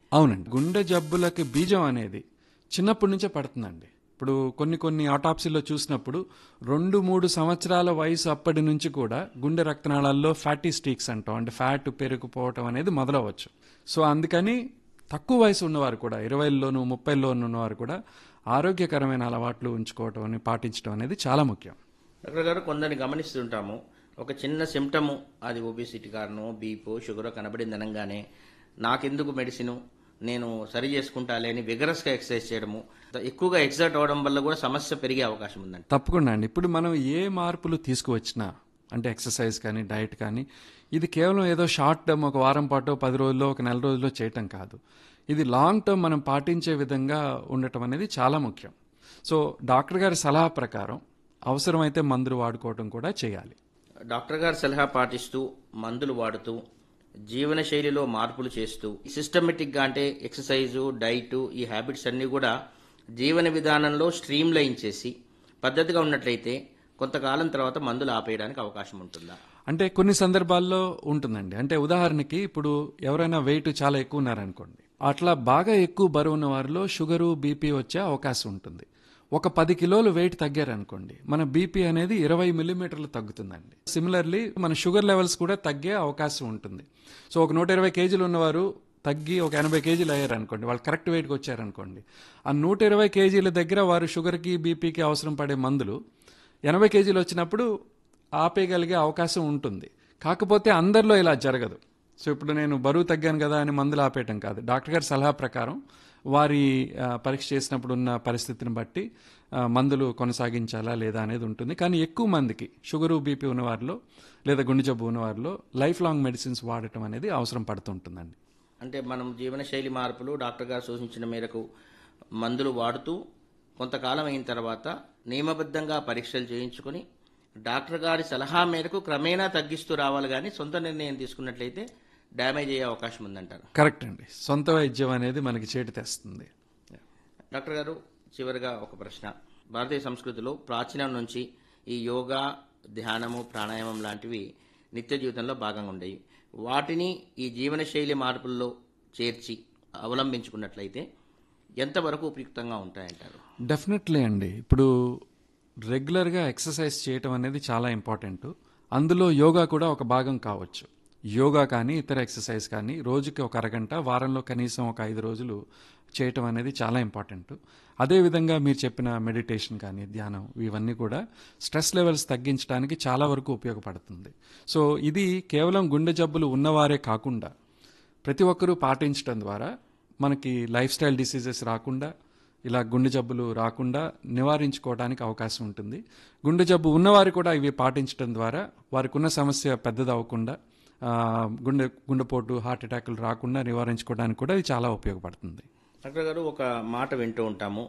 అవునండి గుండె జబ్బులకి బీజం అనేది చిన్నప్పటి నుంచే పడుతుందండి ఇప్పుడు కొన్ని కొన్ని ఆటాప్సీలో చూసినప్పుడు రెండు మూడు సంవత్సరాల వయసు అప్పటి నుంచి కూడా గుండె రక్తనాళాల్లో ఫ్యాటీ స్టీక్స్ అంటాం అంటే ఫ్యాట్ పెరిగిపోవటం అనేది మొదలవచ్చు సో అందుకని తక్కువ వయసు ఉన్నవారు కూడా ఇరవైలోను ముప్పైలోను ఉన్నవారు కూడా ఆరోగ్యకరమైన అలవాట్లు ఉంచుకోవటం అని పాటించడం అనేది చాలా ముఖ్యం డాక్టర్ గారు కొందరిని గమనిస్తుంటాము ఒక చిన్న సిమ్టము అది ఒబిసిటీ కారణం బీపో షుగరో కనబడింది అనగానే నాకెందుకు మెడిసిన్ నేను సరి చేసుకుంటాలే అని విగరస్గా ఎక్సర్సైజ్ చేయడము ఎక్కువగా ఎక్సర్ట్ అవడం వల్ల కూడా సమస్య పెరిగే అవకాశం ఉందండి తప్పకుండా అండి ఇప్పుడు మనం ఏ మార్పులు తీసుకువచ్చినా అంటే ఎక్సర్సైజ్ కానీ డైట్ కానీ ఇది కేవలం ఏదో షార్ట్ టర్మ్ ఒక వారం పాటు పది రోజుల్లో ఒక నెల రోజుల్లో చేయటం కాదు ఇది లాంగ్ టర్మ్ మనం పాటించే విధంగా ఉండటం అనేది చాలా ముఖ్యం సో డాక్టర్ గారి సలహా ప్రకారం అవసరమైతే మందులు వాడుకోవటం కూడా చేయాలి డాక్టర్ గారి సలహా పాటిస్తూ మందులు వాడుతూ జీవన శైలిలో మార్పులు చేస్తూ సిస్టమేటిక్గా అంటే ఎక్సర్సైజు డైటు ఈ హ్యాబిట్స్ అన్నీ కూడా జీవన విధానంలో స్ట్రీమ్ లైన్ చేసి పద్ధతిగా ఉన్నట్లయితే కొంతకాలం తర్వాత మందులు ఆపేయడానికి అవకాశం ఉంటుందా అంటే కొన్ని సందర్భాల్లో ఉంటుందండి అంటే ఉదాహరణకి ఇప్పుడు ఎవరైనా వెయిట్ చాలా ఎక్కువ ఉన్నారనుకోండి అట్లా బాగా ఎక్కువ బరువు ఉన్న వారిలో షుగరు బీపీ వచ్చే అవకాశం ఉంటుంది ఒక పది కిలోలు వెయిట్ తగ్గారనుకోండి మన బీపీ అనేది ఇరవై మిల్లీమీటర్లు తగ్గుతుందండి సిమిలర్లీ మన షుగర్ లెవెల్స్ కూడా తగ్గే అవకాశం ఉంటుంది సో ఒక నూట ఇరవై కేజీలు ఉన్నవారు తగ్గి ఒక ఎనభై కేజీలు అయ్యారు అనుకోండి వాళ్ళు కరెక్ట్ వెయిట్కి వచ్చారనుకోండి ఆ నూట ఇరవై కేజీల దగ్గర వారు షుగర్కి బీపీకి అవసరం పడే మందులు ఎనభై కేజీలు వచ్చినప్పుడు ఆపేయగలిగే అవకాశం ఉంటుంది కాకపోతే అందరిలో ఇలా జరగదు సో ఇప్పుడు నేను బరువు తగ్గాను కదా అని మందులు ఆపేయటం కాదు డాక్టర్ గారి సలహా ప్రకారం వారి ఆ, పరీక్ష చేసినప్పుడు ఉన్న పరిస్థితిని బట్టి ఆ, మందులు కొనసాగించాలా లేదా అనేది ఉంటుంది కానీ ఎక్కువ మందికి షుగరు బీపీ ఉన్న వారిలో లేదా గుండె జబ్బు ఉన్న వారిలో లైఫ్ లాంగ్ మెడిసిన్స్ వాడటం అనేది అవసరం పడుతుంటుందండి అంటే మనం జీవనశైలి మార్పులు డాక్టర్ గారు సూచించిన మేరకు మందులు వాడుతూ కొంతకాలం అయిన తర్వాత నియమబద్ధంగా పరీక్షలు చేయించుకొని డాక్టర్ గారి సలహా మేరకు క్రమేణా తగ్గిస్తూ రావాలి కానీ సొంత నిర్ణయం తీసుకున్నట్లయితే డ్యామేజ్ అయ్యే అవకాశం ఉందంటారు కరెక్ట్ అండి సొంత వైద్యం అనేది మనకి చేటు తెస్తుంది డాక్టర్ గారు చివరిగా ఒక ప్రశ్న భారతీయ సంస్కృతిలో ప్రాచీనం నుంచి ఈ యోగా ధ్యానము ప్రాణాయామం లాంటివి నిత్య జీవితంలో భాగంగా ఉండేవి వాటిని ఈ జీవనశైలి మార్పుల్లో చేర్చి అవలంబించుకున్నట్లయితే ఎంతవరకు ఉపయుక్తంగా ఉంటాయంటారు డెఫినెట్లీ అండి ఇప్పుడు రెగ్యులర్గా ఎక్సర్సైజ్ చేయటం అనేది చాలా ఇంపార్టెంట్ అందులో యోగా కూడా ఒక భాగం కావచ్చు యోగా కానీ ఇతర ఎక్సర్సైజ్ కానీ రోజుకి ఒక అరగంట వారంలో కనీసం ఒక ఐదు రోజులు చేయటం అనేది చాలా ఇంపార్టెంట్ అదేవిధంగా మీరు చెప్పిన మెడిటేషన్ కానీ ధ్యానం ఇవన్నీ కూడా స్ట్రెస్ లెవెల్స్ తగ్గించడానికి చాలా వరకు ఉపయోగపడుతుంది సో ఇది కేవలం గుండె జబ్బులు ఉన్నవారే కాకుండా ప్రతి ఒక్కరూ పాటించడం ద్వారా మనకి లైఫ్ స్టైల్ డిసీజెస్ రాకుండా ఇలా గుండె జబ్బులు రాకుండా నివారించుకోవడానికి అవకాశం ఉంటుంది గుండె జబ్బు ఉన్నవారు కూడా ఇవి పాటించడం ద్వారా వారికి ఉన్న సమస్య పెద్దది అవ్వకుండా ఆ, గుండె గుండెపోటు హార్ట్ అటాకులు రాకుండా నివారించుకోవడానికి కూడా ఇది చాలా ఉపయోగపడుతుంది డాక్టర్ గారు ఒక మాట వింటూ ఉంటాము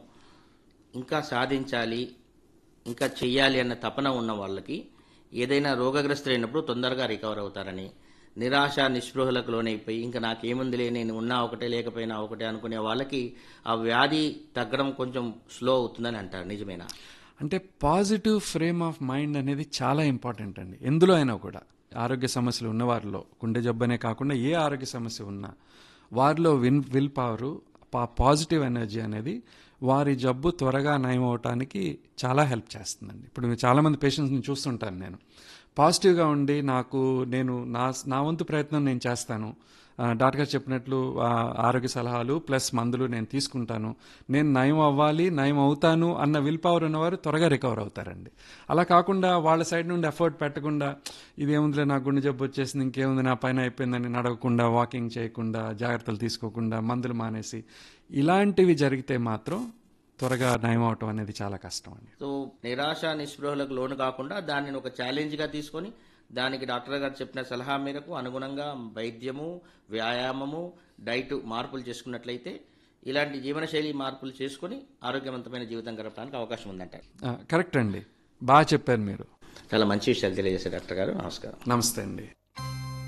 ఇంకా సాధించాలి ఇంకా చెయ్యాలి అన్న తపన ఉన్న వాళ్ళకి ఏదైనా రోగగ్రస్తులైనప్పుడు తొందరగా రికవర్ అవుతారని నిరాశ నిస్పృహలకు లోనైపోయి ఇంకా నాకేముందిలే నేను ఉన్నా ఒకటే లేకపోయినా ఒకటే అనుకునే వాళ్ళకి ఆ వ్యాధి తగ్గడం కొంచెం స్లో అవుతుందని అంటారు నిజమేనా అంటే పాజిటివ్ ఫ్రేమ్ ఆఫ్ మైండ్ అనేది చాలా ఇంపార్టెంట్ అండి ఎందులో అయినా కూడా ఆరోగ్య సమస్యలు ఉన్నవారిలో గుండె జబ్బనే కాకుండా ఏ ఆరోగ్య సమస్య ఉన్నా వారిలో విన్ విల్ పవరు పాజిటివ్ ఎనర్జీ అనేది వారి జబ్బు త్వరగా నయం అవటానికి చాలా హెల్ప్ చేస్తుందండి ఇప్పుడు చాలామంది పేషెంట్స్ని చూస్తుంటాను నేను పాజిటివ్గా ఉండి నాకు నేను నా నా వంతు ప్రయత్నం నేను చేస్తాను ఆ, డాక్టర్ గారు చెప్పినట్లు ఆ, ఆరోగ్య సలహాలు ప్లస్ మందులు నేను తీసుకుంటాను నేను నయం అవ్వాలి నయం అవుతాను అన్న విల్ పవర్ ఉన్నవారు త్వరగా రికవర్ అవుతారండి అలా కాకుండా వాళ్ళ సైడ్ నుండి ఎఫర్ట్ పెట్టకుండా ఇదేముందిలే నాకు గుండె జబ్బు వచ్చేసింది ఇంకేముంది నా పైన అయిపోయిందని నడవకుండా వాకింగ్ చేయకుండా జాగ్రత్తలు తీసుకోకుండా మందులు మానేసి ఇలాంటివి జరిగితే మాత్రం త్వరగా నయం అవటం అనేది చాలా కష్టం అండి సో నిరాశ నిస్పృహలకు లోను కాకుండా దానిని ఒక ఛాలెంజ్గా తీసుకొని దానికి డాక్టర్ గారు చెప్పిన సలహా మేరకు అనుగుణంగా వైద్యము వ్యాయామము డైట్ మార్పులు చేసుకున్నట్లయితే ఇలాంటి జీవనశైలి మార్పులు చేసుకొని ఆరోగ్యవంతమైన జీవితం గడపడానికి అవకాశం ఉందంటారు ఆ, కరెక్ట్ అండి బాగా చెప్పారు మీరు చాలా మంచి విషయాలు తెలియజేశారు డాక్టర్ గారు నమస్కారం నమస్తే అండి